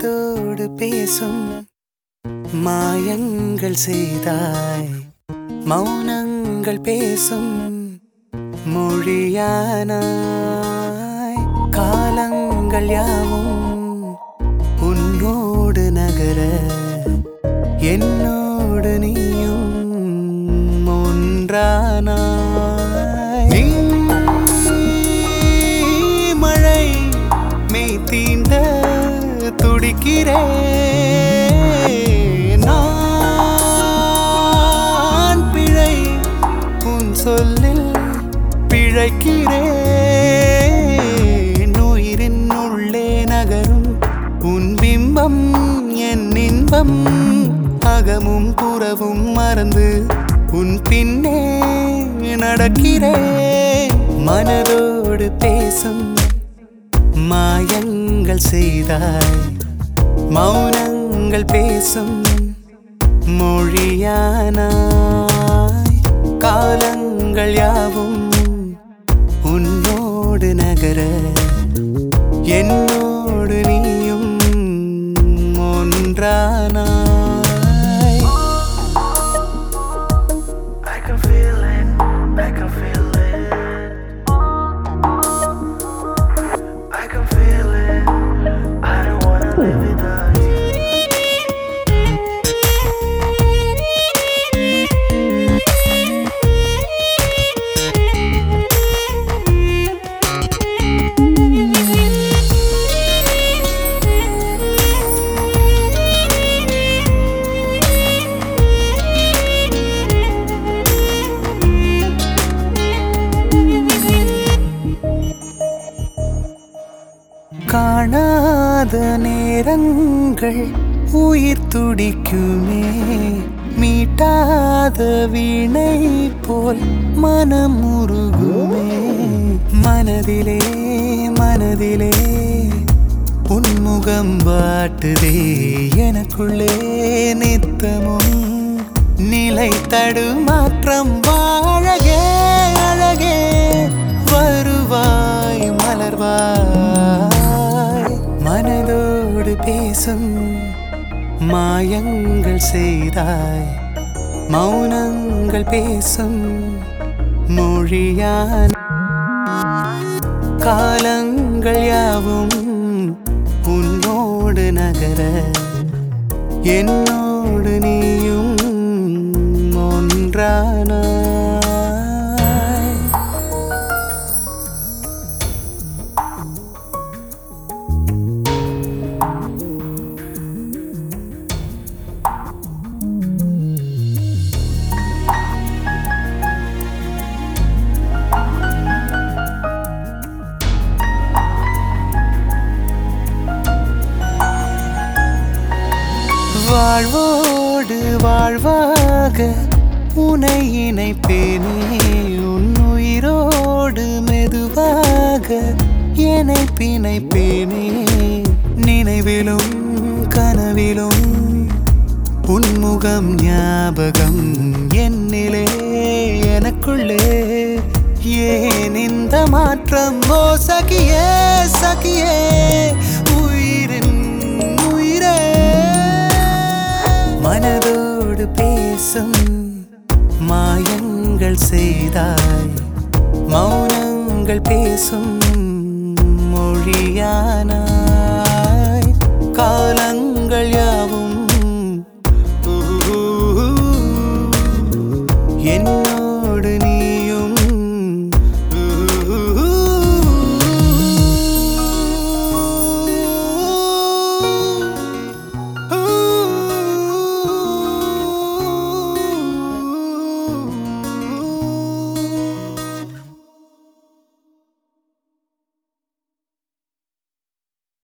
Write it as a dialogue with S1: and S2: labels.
S1: மனதோடு பேசும் மாயங்கள் செய்தாய் மௌனங்கள் பேசும் மொழியானாய் காலங்கள் யாவும் உன்னோடு நகர என்னோடு நீயும் ஒன்றானாய் நீ மழை மெய் தீண்ட துடிக்கிறேன் நான் பிழை உன் சொல்லில் பிழைக்கிறேன் உயிரின் உள்ளே நகரும் உன் பிம்பம் என் இன்பம் அகமும் புறவும் மறந்து உன் பின்னே நடக்கிறேன் மனதோடு பேசும் மாயங்கள் செய்தாய் மௌனங்கள் பேசும் மொழியானாய் காலங்கள் யாவும் உன்னோடு நகர என்னோடு நீயும் ஒன்றானாய்
S2: I can feel it, I can feel it. I can feel it. I don't wanna live without you.
S1: காணாத நேரங்கள் உயிர் துடிக்குமே மீட்டாத வீணை போல் மனம் உருகுமே மனதிலே மனதிலே உன்முகம் வாட்டுதே எனக்குள்ளே நித்தமும் நிலை தடுமாற்றம் வாழகே அழகே வருவாய் மலர்வாய் மனதோடு பேசும் மாயங்கள் செய்தாய் மௌனங்கள் பேசும் மொழியான காலங்கள் யாவும் உன்னோடு நகர என்னோடு நீயும் ஒன்றானாய் வாழ்வோடு வாழ்வாக உனை இணைப்பேனே உன் உயிரோடு மெதுவாக என்னை பிணைப்பேனே நினைவிலும் கனவிலும் உன்முகம் ஞாபகம் என்னிலே எனக்குள்ளே ஏன் இந்த மாற்றம் ஓ சகியே சகியே உயிரின் உயிரே மனதோடு பேசும் மாயங்கள் செய்தாய் மௌனங்கள் பேசும் மொழியானாய் காலங்கள்